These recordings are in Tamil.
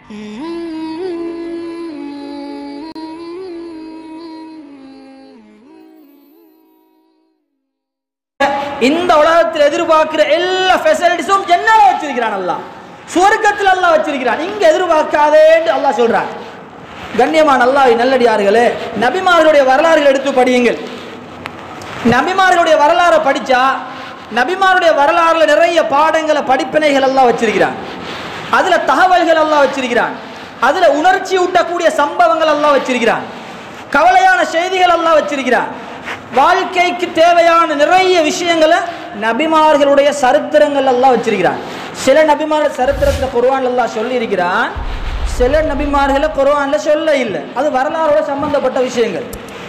இந்த உலகத்தில் எதிர்பார்க்கிற எல்லா ஃபெசிலிட்டிஸும் ஜன்னால வச்சிருக்கிறான் அல்லாஹ் சுவர்க்கத்தில் அல்லாஹ் வச்சிருக்கிறான் இங்க எதிர்பார்க்காதேன்னு அல்லாஹ் சொல்றான் கண்ணியமான அல்லாஹ் நல்லடியார்களே நபிமார்களுடைய வரலாறுகள் எடுத்து படியுங்கள் நபிமார்களுடைய வரலாறை படிச்சா நபிமாருடைய வரலாறுல நிறைய பாடங்களை படிப்பினைகள் எல்லாம் வச்சிருக்கிறான் அதுல தகவல்கள் எல்லாம் வச்சிருக்கிறான் அதுல உணர்ச்சி ஊட்டக்கூடிய சம்பவங்கள் எல்லாம் வச்சிருக்கிறான் கவலையான செய்திகள் எல்லாம் வச்சிருக்கிறான் வாழ்க்கைக்கு தேவையான நிறைய விஷயங்களை நபிமார்களுடைய சரித்திரங்கள் எல்லாம் வச்சிருக்கிறான் சில நபிமார்கள் சரித்திரத்துல குர்ஆன் எல்லாம் சொல்லி இருக்கிறான் சில நபிமார்களை குர்ஆன்ல சொல்ல இல்லை அது வரலாறோட சம்பந்தப்பட்ட விஷயங்கள்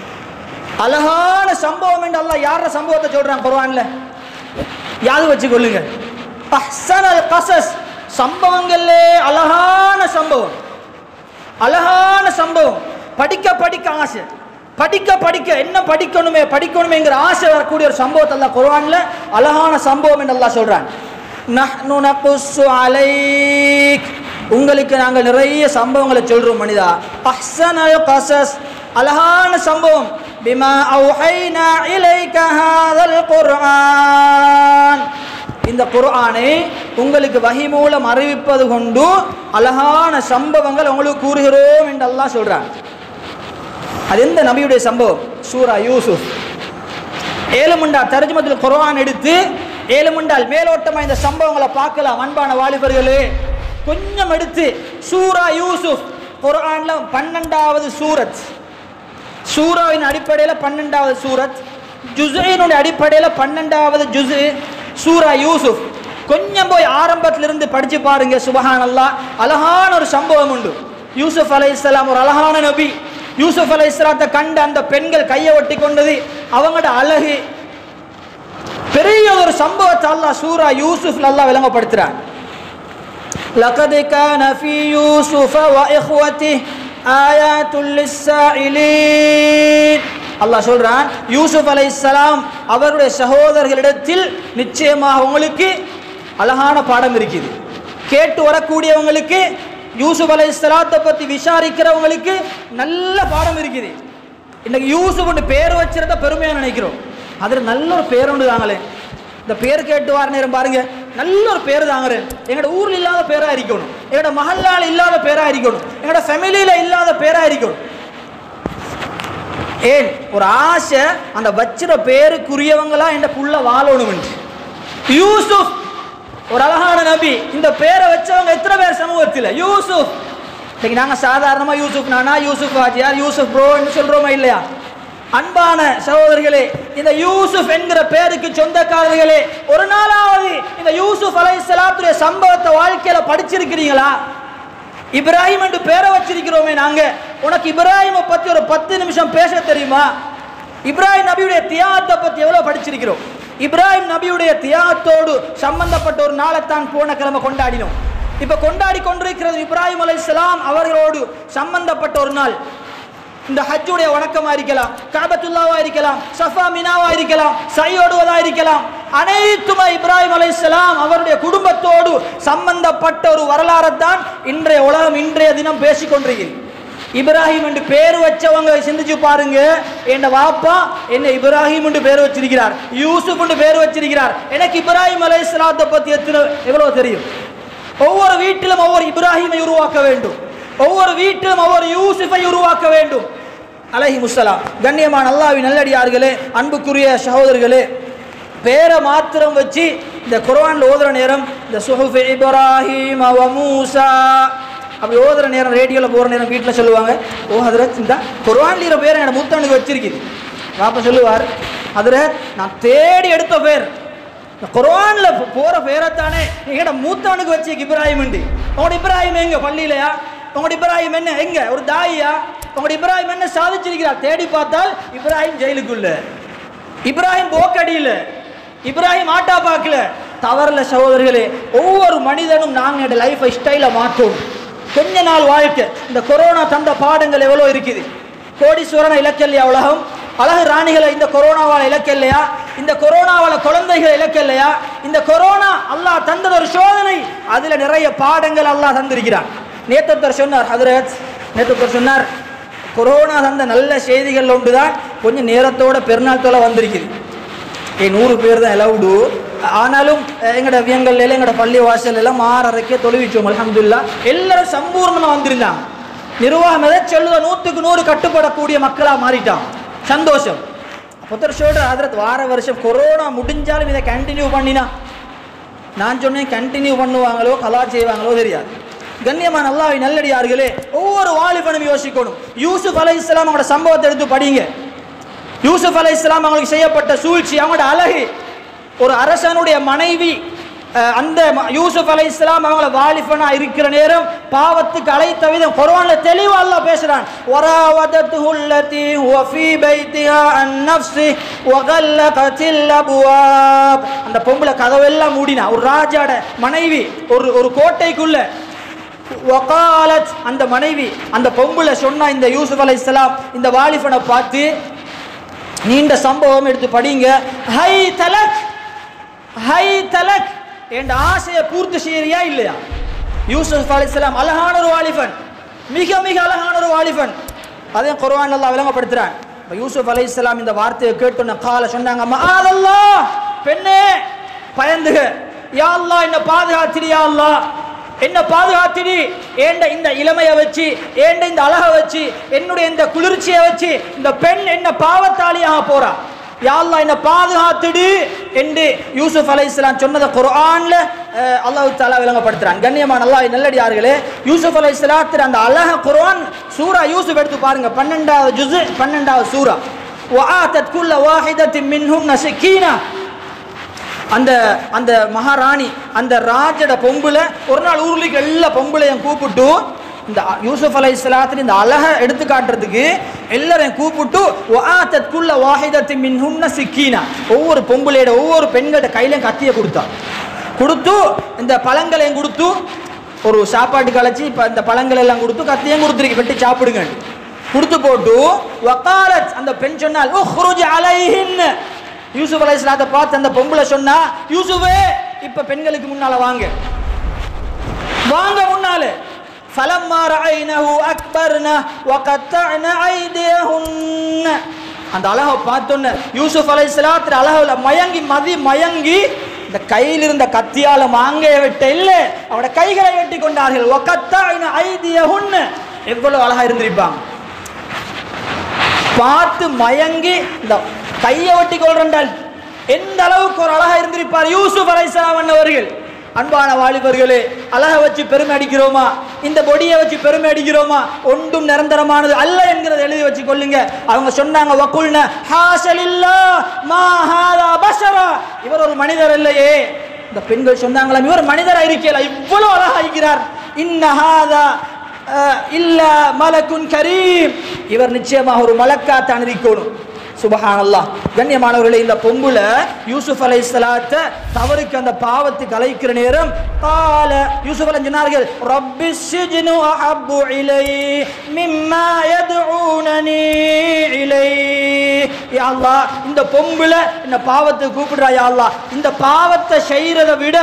அழகான சம்பவம் என்று அல்லாஹ் யார சம்பவத்தை சொல்றான் குர்ஆன்ல யாது வச்சு கொள்ளுங்க அஹ்சனல் கசஸ் சம்பவங்கள்லே அழகான சம்பவம் அழகான சம்பவம் படிக்க படிக்க ஆசை படிக்க படிக்க என்ன படிக்கணுமே படிக்கணுமேங்கிற ஆசை வரக்கூடிய ஒரு சம்பவத்தை அல்லாஹ் குர்ஆன்ல அழகான சம்பவம் என்று அல்லாஹ் சொல்றான் நஹ்னு நகுஸ்ஸு அலைக் உங்களுக்கு நாங்கள் நிறைய சம்பவங்களை சொல்றோம் மனிதா அஹ்சனல் கசஸ் அழகான சம்பவம் பிமா அவுஹைனா இலைக ஹாதல் குர்ஆன் இந்த குர்ஆனை உங்களுக்கு வஹி மூலம் அறிவிப்பது கொண்டு அழகான சம்பவங்கள் உங்களுக்கு கூறுகிறோம் என்று அல்லாஹ் சொல்றான் அது எந்த நபியுடைய சம்பவம் சூரா யூசுப் ஏழுமுண்டா தர்ஜுமத்தில் குர்ஆன் எடுத்து ஏழுமுண்டால் மேலோட்டமா இந்த சம்பவங்களை பார்க்கலாம் அன்பான வாலிபர்களே கொஞ்சம் எடுத்து சூரா யூசுப் குர்ஆன்ல பன்னெண்டாவது சூரத் சூராவின் அடிப்படையில் பன்னெண்டாவது சூரத் ஜுஸைனுடைய அடிப்படையில் பன்னெண்டாவது ஜுஸு சூரா யூசுப் கொஞ்சம் போய் ஆரம்பத்திலிருந்து படிச்சு பாருங்க சுபஹான் அல்லாஹ் அழகான ஒரு சம்பவம் உண்டு யூசுப் அலை ஒரு அழகான நபி யூசுப் அலை இஸ்லாத்தை கண்டு அந்த பெண்கள் கையை ஒட்டி கொண்டது அவங்களோட அழகு பெரிய ஒரு சம்பவத்தை அல்லாஹ் சூரா யூசுஃப்ல அல்லாஹ் விளங்கப்படுத்துறான் لقد كان في يوسف وإخوته آيات للسائلين அல்லாஹ் சொல்றான் யூசுப் அலைஹிஸ்ஸலாம் அவருடைய சகோதரர்களிடத்தில் நிச்சயமாக உங்களுக்கு அழகான பாடம் இருக்குது கேட்டு வரக்கூடியவங்களுக்கு யூசுப் அலைஹிஸ்ஸலாத்தை பத்தி விசாரிக்கிறவங்களுக்கு நல்ல பாடம் இருக்குது இன்னைக்கு யூசுப்னு பேர் வச்சிருந்த பெருமையா நினைக்கிறோம் அதுல நல்ல ஒரு பேர் உண்டு தாங்களே இந்த பேர் கேட்டு வர நேரம் பாருங்க நல்ல ஒரு பேர் தாங்கிறேன் எங்களோட ஊர்ல இல்லாத பேரா இருக்கணும் எங்களோட மகளால இல்லாத பேரா இருக்கணும் எங்களோட ஃபேமிலியில இல்லாத பேரா இருக்கணும் ஏன் ஒரு ஆசை அந்த வச்சிர பேருக்குரியவங்களா என்ற புள்ள வாழணும் யூசுப் ஒரு அழகான நபி இந்த பேரை வச்சவங்க எத்தனை பேர் சமூகத்தில் யூசுப் இன்னைக்கு நாங்க சாதாரணமா யூசுப் நானா யூசுப் வாஜியார் யூசுப் ப்ரோன்னு சொல்றோமா இல்லையா அன்பான சகோதரர்களே இந்த யூசுப் என்கிற பேருக்கு சொந்தக்காரர்களே ஒரு நாளாவது இந்த யூசுப் அலை சலாத்துடைய சம்பவத்தை வாழ்க்கையில படிச்சிருக்கிறீங்களா இப்ராஹிம் என்று பேரை வச்சிருக்கிறோமே நாங்க உனக்கு இப்ராஹிமை பத்தி ஒரு பத்து நிமிஷம் பேச தெரியுமா இப்ராஹிம் நபியுடைய தியாகத்தை பத்தி எவ்வளவு படிச்சிருக்கிறோம் இப்ராஹிம் நபியுடைய தியாகத்தோடு சம்பந்தப்பட்ட ஒரு நாளைத்தான் போன கிழமை கொண்டாடினோம் இப்ப கொண்டாடி கொண்டிருக்கிறது இப்ராஹிம் அலைஹிஸ்ஸலாம் அவர்களோடு சம்பந்தப்பட்ட ஒரு நாள் இந்த ஹஜ்ஜுடைய வணக்கமா இருக்கலாம் காபத்துல்லாவா இருக்கலாம் சஃபா மினாவா இருக்கலாம் சையோடுவதா இருக்கலாம் அனைத்துமே இப்ராஹிம் அலைஹிஸ்ஸலாம் அவருடைய குடும்பத்தோடு சம்பந்தப்பட்ட ஒரு வரலாறை தான் இன்றைய உலகம் இன்றைய தினம் பேசிக் கொண்டிருக்கிறது இப்ராஹிம் என்று பேர் வச்சவங்க சிந்திச்சு பாருங்க என் வாப்பா என்ன இப்ராஹிம் என்று பேர் வச்சிருக்கிறார் யூசுப் என்று பேர் வச்சிருக்கிறார் எனக்கு இப்ராஹிம் அலைஹிஸ்ஸலாத்தை பத்தி எத்தனை எவ்வளவு தெரியும் ஒவ்வொரு வீட்டிலும் ஒவ்வொரு இப்ராஹிமை உருவாக்க வேண்டும் ஒவ்வொரு வீட்டிலும் ஒவ்வொரு யூசுஃபை உருவாக்க வேண்டும் அலஹி முஸ்ஸலாம் கண்ணியமான அல்லாஹ்வின் நல்லடியார்களே அன்புக்குரிய சகோதரர்களே பேரை மாத்திரம் வச்சு இந்த குர்ஆன்ல ஓதுற நேரம் இந்த சுஹுஃப் இப்ராஹிம் வ மூசா அப்படி ஓதுற நேரம் ரேடியோவில் போகிற நேரம் வீட்டில் சொல்லுவாங்க ஓ ஹதரத் இந்த குர்ஆன்ல பேர் என்னோட மூத்தவனுக்கு வச்சிருக்குது பாப்பா சொல்லுவார் ஹதரத் நான் தேடி எடுத்த பேர் இந்த குர்ஆன்ல போற பேரைத்தானே எங்கட மூத்தவனுக்கு வச்சு இப்ராஹிம் உண்டு உங்களோட இப்ராஹிம் எங்க பள்ளியிலையா உங்களோட இப்ராஹிம் என்ன எங்க ஒரு தாயியா உங்களோட இப்ராஹிம் என்ன சாதிச்சிருக்கிறார் தேடி பார்த்தால் இப்ராஹிம் ஜெயிலுக்குள்ள இப்ராஹிம் போக்கடியில இப்ராஹிம் ஆட்டா பார்க்கல தவறல சகோதரர்களே ஒவ்வொரு மனிதனும் நாங்கள் லைஃபை ஸ்டைலை மாற்றணும் கொஞ்ச நாள் வாழ்க்கை இந்த கொரோனா தந்த பாடங்கள் எவ்வளோ இருக்குது கோடீஸ்வரனை இலக்கல்லையா உலகம் அழகு ராணிகளை இந்த கொரோனாவால் இலக்கல்லையா இந்த கொரோனாவால் குழந்தைகள் இலக்கல்லையா இந்த கொரோனா அல்லாஹ் தந்தது ஒரு சோதனை அதுல நிறைய பாடங்கள் அல்லாஹ் தந்திருக்கிறான் நேத்தொருத்தர் சொன்னார் ஹதரத் நேத்தொருத்தர் சொன்னார் கொரோனா தந்த நல்ல செய்திகள் ஒன்று தான் கொஞ்சம் நேரத்தோட பெருநாள் தொலை வந்திருக்குது ஏ நூறு பேர் தான் அலவுடு ஆனாலும் அஹ், எங்கட வியங்கல் எல்லாம் எங்கட பள்ளி வாசல் எல்லாம் ஆறரைக்கே தொழுவிச்சோம் அல்ஹம்துலில்லாஹ் எல்லாரும் சம்பூர்ணமா வந்திருந்தாங்க நிர்வாகம் எதை சொல்லுதோ நூற்றுக்கு நூறு கட்டுப்படக்கூடிய மக்களா மாறிட்டான் சந்தோஷம் புத்தர் சொல்ற ஹதரத் வார வருஷம் கொரோனா முடிஞ்சாலும் இதை கண்டினியூ பண்ணினா நான் சொன்னேன் கண்டினியூ பண்ணுவாங்களோ கலா செய்வாங்களோ தெரியாது கண்ணியமான அல்லாஹ்வின் நல்லடியார்களே ஒவ்வொரு வாலிபனும் யோசிக்கணும் யூசுப் அலை இஸ்லாம் அவங்களோட சம்பவத்தை எடுத்து படிங்க யூசுப் அலை இஸ்லாம் அவங்களுக்கு செய்யப்பட்ட சூழ்ச்சி அவங்களோட அழகு ஒரு அரசனுடைய மனைவி அஹ், அந்த ம- யூசுப் அலை இஸ்லாம் அவங்கள வாலிபனா இருக்கிற நேரம் பாவத்துக்கு அழைத்த விதம் குர்ஆன்ல தெளிவா அல்லாஹ் பேசுறான் வராவதத்துஹு அல்லதி ஹுவ ஃபீ பைத்திஹா அன் நஃப்ஸி வகல்லகத்தில் அப்வாப் அந்த பொம்பளை கதவெல்லாம் மூடினா ஒரு ராஜாட மனைவி ஒரு ஒரு கோட்டைக்குள்ள வகாலத் அந்த மனைவி அந்த பொம்பளை சொன்னா இந்த யூசுப் அலைஹிஸ்ஸலாம் இந்த வாலிபனை பார்த்து நீண்ட சம்பவம் எடுத்து படிங்க ஹை தலக் ஹை தலக் என்ற ஆசையை பூர்த்தி செய்யறியா இல்லையா யூசுப் அலைஹிஸ்ஸலாம் அழகான ஒரு வாலிபன் மிக மிக அழகான ஒரு வாலிபன் அதே குர்ஆன் அல்லாஹ் விளங்கப்படுத்துறான் இப்ப யூசுப் அலைஹிஸ்ஸலாம் இந்த வார்த்தையை கேட்டோன்ன கால சொன்னாங்க மஆதல்லாஹ் பெண்ணே பயந்துக யா அல்லாஹ் என்ன பாதுகாத்திடு யா அல்லாஹ் என்ன பாதுகாத்திடு ஏண்ட இந்த இளமையை வச்சு ஏண்ட இந்த அழகை வச்சு என்னுடைய இந்த குளிர்ச்சியை வச்சு இந்த பெண் என்ன பாவத்தாளியாக போறா யா அல்லாஹ் என்ன பாதுகாத்துடு என்று யூசுப் அலைஹிஸ்ஸலாம் சொன்னதை குர்ஆன்ல அஹ், அல்லாஹ் தஆலா விளங்கப்படுத்துறான் கண்ணியமான அல்லாஹ் நல்லடியார்களே யூசுப் அலைஹிஸ்ஸலாத்தின் அந்த அழக குர்ஆன் சூரா யூசுப் எடுத்து பாருங்க பன்னெண்டாவது ஜுஸ் பன்னெண்டாவது சூரா وآتت كل واحدة منهن سكينة அந்த அந்த மகாராணி அந்த ராஜட பொம்புல ஒரு நாள் ஊர்லிக்கு எல்லா பொம்பளையும் கூப்பிட்டு இந்த யூசுப் அலை இஸ்லாத்தின் இந்த அழகை எடுத்து காட்டுறதுக்கு எல்லாரையும் கூப்பிட்டு குள்ள வாஹிதத்தின் மின் ஹுன்ன சிக்கீனா ஒவ்வொரு பொம்பளையோட ஒவ்வொரு பெண்களோட கையிலையும் கத்தியை கொடுத்தா கொடுத்து இந்த பழங்களையும் கொடுத்து ஒரு சாப்பாட்டு கலைச்சி இப்போ இந்த பழங்கள் எல்லாம் கொடுத்து கத்தியும் கொடுத்துருக்கு வெட்டி சாப்பிடுங்க கொடுத்து போட்டு வக்காலத் அந்த பெண் சொன்னால் உஹ்ருஜ் அலைஹின் யூசுப் அலைஹிஸ்ஸலாத்தை பார்த்து அந்த பொம்பளை சொன்னா யூசுஃபே இப்ப பெண்களுக்கு முன்னால வாங்க வாங்க முன்னால فلما رأينه أكبرنا وقطعنا أيديهن அந்த அழகை பார்த்தோன்னு யூசுப் அலைஹிஸ்ஸலாத்து அழகுல மயங்கி மதி மயங்கி இந்த கையில் இருந்த கத்தியால மாங்கையை வெட்ட இல்ல அவட கைகளை வெட்டி கொண்டார்கள் وقطعنا أيديهن எவ்வளவு அழகா இருந்திருப்பாங்க பார்த்து மயங்கி இந்த கையை வெட்டி கொள்றால் எந்த அளவுக்கு ஒரு அழகா இருந்திருப்பார் யூசுப் அலைஹிஸ்ஸலாம் அவர்கள் அன்பான வாலிபர்களே அழகை வச்சு பெருமை அடிக்கிறோமா இந்த பொடியை வச்சு பெருமை அடிக்கிறோமா ஒன்றும் நிரந்தரமானது அல்ல என்கிறத எழுதி வச்சு கொள்ளுங்க அவங்க சொன்னாங்க வக்குல்ன ஹாசலில்லா மா ஹாதா பஷரா இவர் ஒரு மனிதர் இல்லையே இந்த பெண்கள் சொன்னாங்களாம் இவர் மனிதரா இருக்கல இவ்வளவு அழகா இருக்கிறார் இன்ன ஹாதா அஹ், இல்ல மலக்குன் கரீம் இவர் நிச்சயமாக ஒரு மலக்காத்தான் இருக்கணும் சுபஹானல்லாஹ் கண்ணியமானவர்களே இந்த பொம்புல யூசுப் அலை சலாத்த தவறுக்கு அந்த பாவத்தை கலைக்கிற நேரம் கால யூசுப் அலை சொன்னார்கள் ரப்பி சிஜ்னு அஹப்பு இலை மிம்மா யதுஊனனி இலை யா அல்லாஹ் இந்த பொம்புல இந்த பாவத்தை கூப்பிடுறா யா அல்லாஹ் இந்த பாவத்தை செய்யறதை விட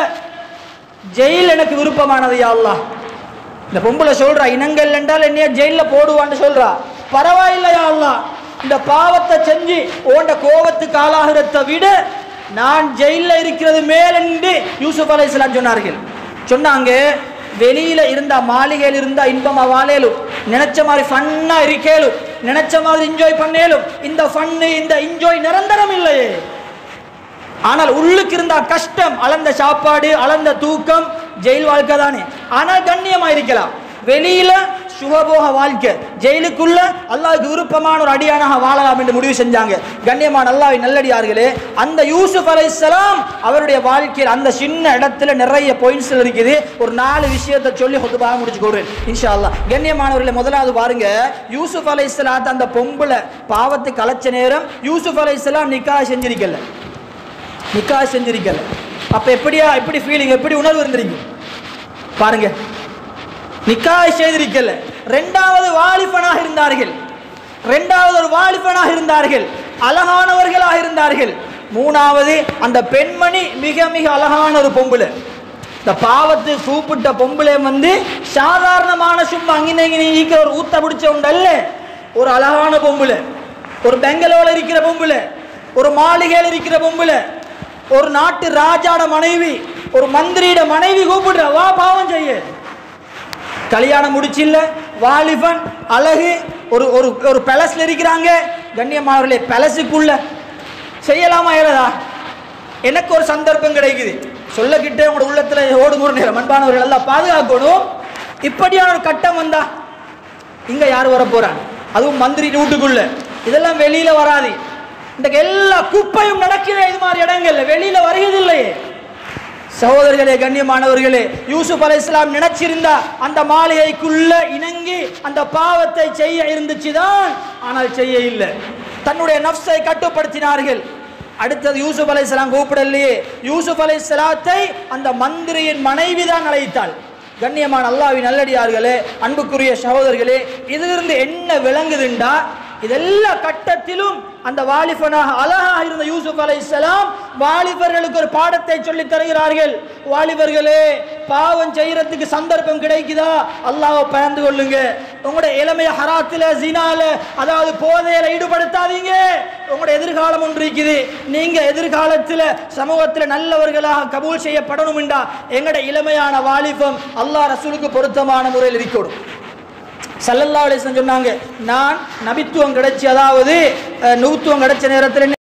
ஜெயில் எனக்கு விருப்பமானது யா அல்லாஹ் இந்த பொம்பளை சொல்றா இனங்கள் என்றால் என்னைய ஜெயில போடுவான்னு சொல்றா பரவாயில்லையா அல்லாஹ் இந்த பாவத்தை செஞ்சு ஓண்ட கோபத்துக்கு ஆளாகிறத விட நான் ஜெயில இருக்கிறது மேல் என்று யூசுப் அலைஹிஸ்ஸலாம் சொன்னார்கள் சொன்னாங்க வெளியில இருந்தா மாளிகையில் இருந்தா இன்பமா வாழேலும் நினைச்ச மாதிரி ஃபன்னா இருக்கேலும் நினைச்ச மாதிரி என்ஜாய் பண்ணேலும் இந்த ஃபன்னு இந்த என்ஜாய் நிரந்தரம் இல்லையே ஆனால் உள்ளுக்கு இருந்தா கஷ்டம் அளந்த சாப்பாடு அளந்த தூக்கம் ஜெயில் வாழ்க்கை தானே ஆனால் கண்ணியமா இருக்கலாம் வெளியில சுகபோக வாழ்க்கை ஜெயிலுக்குள்ள அல்லாஹ்வுக்கு விருப்பமான ஒரு அடியானாக வாழலாம் என்று முடிவு செஞ்சாங்க கண்ணியமான அல்லாஹ்வின் நல்லடியார்களே அந்த யூசுப் அலைஹிஸ்ஸலாம் அவருடைய வாழ்க்கையில் அந்த சின்ன இடத்துல நிறைய பாயிண்ட்ஸ் இருக்குது ஒரு நாலு விஷயத்தை சொல்லி ஹுதுபாக முடிச்சு கொடுறேன் இன்ஷா அல்லாஹ் கண்ணியமானவர்களே முதலாவது பாருங்க யூசுப் அலைஹிஸ்ஸலாத் அந்த பொம்பளை பாவத்தை கலைச்ச நேரம் யூசுப் அலைஹிஸ்ஸலாம் நிக்கா செஞ்சிருக்கல நிக்கா செஞ்சிருக்கல அப்ப எப்படியா எப்படி ஃபீலிங் எப்படி உணர்வு இருந்திருக்கு பாருங்க நிக்கா செய்திருக்கல ரெண்டாவது வாலிபனாக இருந்தார்கள் ரெண்டாவது ஒரு வாலிபனாக இருந்தார்கள் அழகானவர்களாக இருந்தார்கள் மூணாவது அந்த பெண்மணி மிக மிக அழகான ஒரு பொம்புல இந்த பாவத்து கூப்பிட்ட பொம்பளை வந்து சாதாரணமான சும்மா அங்கின இங்கிற ஒரு ஊத்த பிடிச்ச உண்டல்ல ஒரு அழகான பொம்பளை ஒரு பெங்களூர்ல இருக்கிற பொம்பளை ஒரு மாளிகையில் இருக்கிற பொம்பளை ஒரு நாட்டு ராஜாட மனைவி ஒரு மந்திரியோட மனைவி கூப்பிடுற வா பாவம் செய்ய கல்யாணம் முடிச்சில்ல வாலிபன் அழகு ஒரு ஒரு ஒரு பேலஸ்ல இருக்கிறாங்க கண்ணியமானவர்களே பேலஸுக்குள்ள செய்யலாமா இயலதா எனக்கு ஒரு சந்தர்ப்பம் கிடைக்குது சொல்லக்கிட்டே உங்களோட உள்ளத்துல ஓடுங்கிற நேரம் அன்பானவர்கள் எல்லாம் பாதுகாக்கணும் இப்படியான ஒரு கட்டம் வந்தா இங்க யார் வர போறாங்க அதுவும் மந்திரி வீட்டுக்குள்ள இதெல்லாம் வெளியில வராது இந்த எல்லா குப்பையும் நடக்குது இது மாதிரி இடங்கள்ல வெளியில வருகிறதில்லையே சகோதரர்களே கண்ணியமானவர்களே யூசுப் அலை இஸ்லாம் நினைச்சிருந்தா அந்த மாளிகைக்குள்ள இணங்கி அந்த பாவத்தை செய்ய இருந்துச்சுதான் ஆனால் செய்ய இல்லை தன்னுடைய நஃப்ஸை கட்டுப்படுத்தினார்கள் அடுத்தது யூசுப் அலை இஸ்லாம் கூப்பிடலையே யூசுப் அலை இஸ்லாத்தை அந்த மந்திரியின் மனைவி தான் அழைத்தாள் கண்ணியமான அல்லாவின் நல்லடியார்களே அன்புக்குரிய சகோதரர்களே இதிலிருந்து என்ன விளங்குதுண்டா இதெல்லா கட்டத்திலும் அந்த வாலிபனாக அழகாக இருந்த யூசுப் அலைஹிஸ்ஸலாம் வாலிபர்களுக்கு ஒரு பாடத்தை சொல்லி தருகிறார்கள் வாலிபர்களே பாவம் செய்யறதுக்கு சந்தர்ப்பம் கிடைக்குதா அல்லாஹ்வை பயந்து கொள்ளுங்க உங்களோட இளமைய ஹராத்துல ஜினால அதாவது போதையில ஈடுபடுத்தாதீங்க உங்களோட எதிர்காலம் ஒன்று இருக்குது நீங்க எதிர்காலத்துல சமூகத்துல நல்லவர்களாக கபூல் செய்யப்படணும்டா எங்களோட இளமையான வாலிபம் அல்லாஹ் ரசூலுக்கு பொருத்தமான முறையில் இருக்கணும் சல்லல்லா அலிஸ்லாம் சொன்னாங்க நான் நபித்துவம் கிடைச்சி அதாவது அஹ், நுபுத்துவம் கிடைச்ச நேரத்தில்